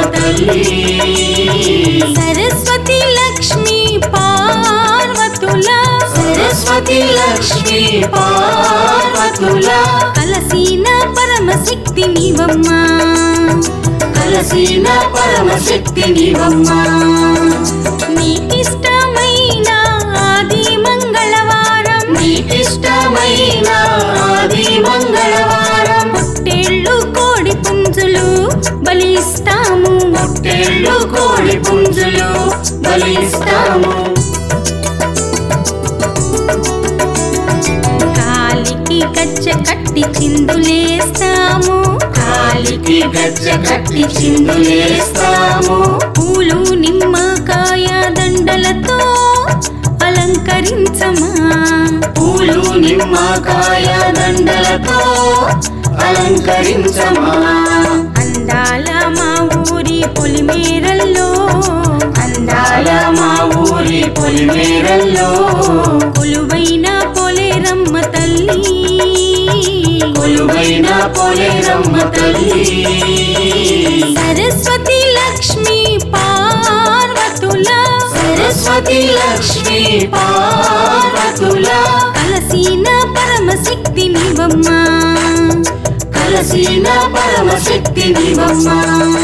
తల్లి సరస్వతి లక్ష్మి పార్వతుల సరస్వతి లక్ష్మి పార్వతుల కలసీన పరమశక్తి నీవమ్మా కలసిన పరమశక్తి నీవమ్మా నీకిష్టమైన ఆది మంగళవారం నీకిష్టమైన ఆది మంగళవారం పొట్టేళ్ళు కోడి పుంజులు బలిస్తాము పొట్టేళ్ళు కోడి పుంజులు బలిస్తాము కాలికి గజ్జ కట్టి చిందులేస్తాము కాలికి గజ్జ కట్టి చిందులేస్తాము పూలు నిమ్మకాయ దండలతో అలంకరించమా పూలు నిమ్మకాయ దండలతో అలంకరించమా అందాల మా ఊరి పొలిమేరల్లో అందాల మా ఊరి పొలిమేరల్లో కొలువైన పొలేరమ్మ తల్లి కొలువైన పొలేరమ్మ తల్లి సరస్వతి లక్ష్మి పార్వతుల సరస్వతి లక్ష్మి పార్వతుల కలసీన పరమశక్తి నివమ్మా కలసిన పరమశక్తి నివమ్మా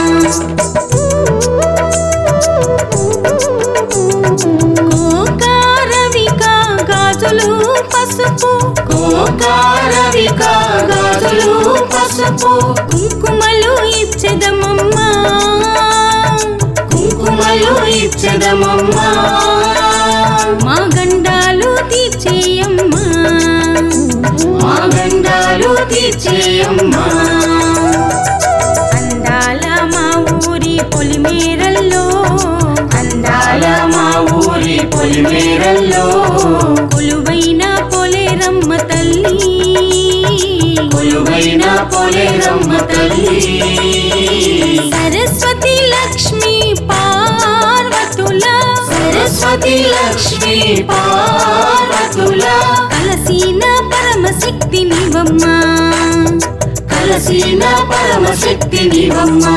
కోకారవిక గాజులు పసుపు కోకారవిక గాజులు పసుపు కుంకుమలు ఇచ్చదమమ్మా కుంకుమలు ఇచ్చదమమ్మా మా గండాలు తీర్చేయమ్మా మా గండాలు తీర్చేయమ్మా అందాల మా ఊరి పొలిమేరల్లో అందాల మా ఊరి పొలిమేరల్లో కొలువైన పొలేరమ్మ తల్లి కొలువైన పొలేరమ్మ తల్లి సరస్వతి లక్ష్మి పార్వతుల సరస్వతి లక్ష్మి పార్వతుల కలసీన పరమశక్తి నివమ్మా కలసిన పరమశక్తి నివమ్మా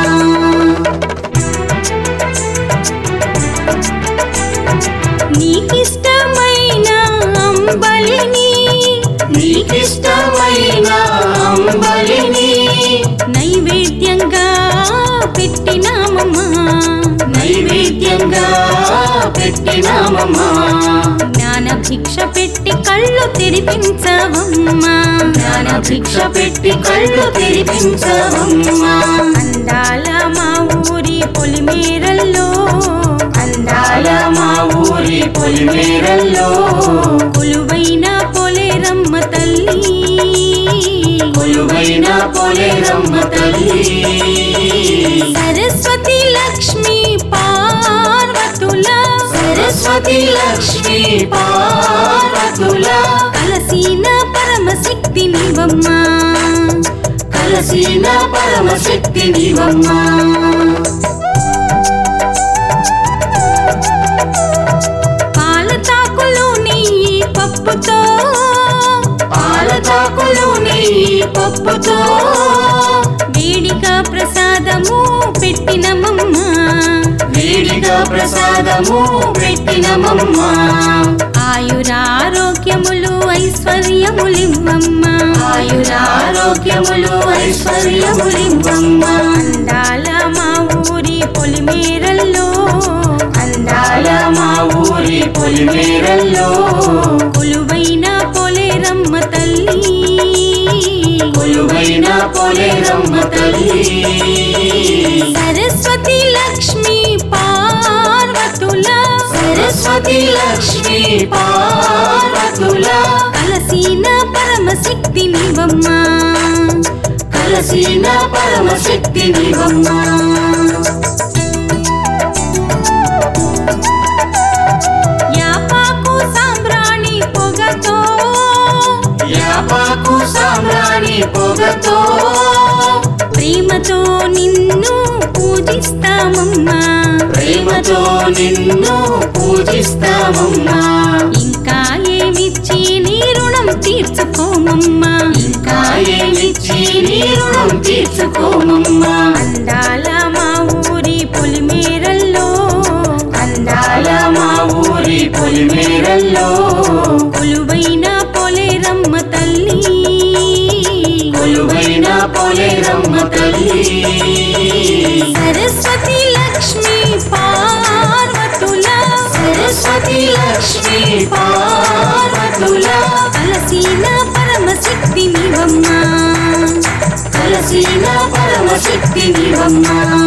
నీకిష్టమైన అంబలిని నీకిష్టమైన అంబలిని నైవేద్యంగా పెట్టినామమ్మా నైవేద్యంగా పెట్టినామమ్మా జ్ఞాన భిక్ష పెట్టి కళ్ళు తెరిపించవమ్మా జ్ఞాన భిక్ష పెట్టి కళ్ళు తెరిపించవమ్మా అందాల మా ఊరి పొలిమేరల్లో అందాల మా ఊరి పొలిమేరల్లో కొలువైన పొలేరమ్మ తల్లి కొలువైన పొలేరమ్మ తల్లి సరస్వతి లక్ష్మి పార్వతుల సరస్వతి లక్ష్మి పార్వతుల కలసీన పరమశక్తి నివమ్మా కలసిన పరమశక్తి నివమ్మా పాల తాకులు నెయ్యి పప్పుతో పాలతాకులు నెయ్యి పప్పుతో వేడిగా ప్రసాదము పెట్టినమమ్మా వేడిగా ప్రసాదము పెట్టినమమ్మా ఆయురారోగ్యములు ఐశ్వర్యములిమ్మమ్మా ఆయురారోగ్యములు ఐశ్వర్యములింబమ్మా అందాల మా ఊరి పొలిమేరల్లో అందాల మా ఊరి పొలిమేరల్లో కొలువైన పొలేరమ్మ తల్లి కొలువైన పొలేరమ్మ తల్లి సరస్వతి లక్ష్మి పార్వతుల సరస్వతి లక్ష్మి పార్వతుల కలసీన పరమశక్తి నివమ్మా కలసిన పరమశక్తి నివమ్మా యాపాకు సాంబ్రాణి పొగతో యాపాకు సామ్రాణి పొగతో ప్రేమతో నిన్ను పూజిస్తామమ్మా ప్రేమతో నిన్ను పూజిస్తామమ్మా ఇంకా ఏమిచ్చి నీ రుణం తీర్చుకోమమ్మా ఇంకా ఏమిచ్చి నీ రుణం తీర్చుకోమమ్మా అందాల మా ఊరి నేలల్లో కొలువైన పొలేరమ్మ తల్లి కొలువైన పోలేరమ్మ తల్లి సరస్వతి లక్ష్మి పార్వతుల సరస్వతి లక్ష్మి పార్వతుల కలసీన పరమశక్తి నివమ్మ కలసిన పరమశక్తి నివమ్మ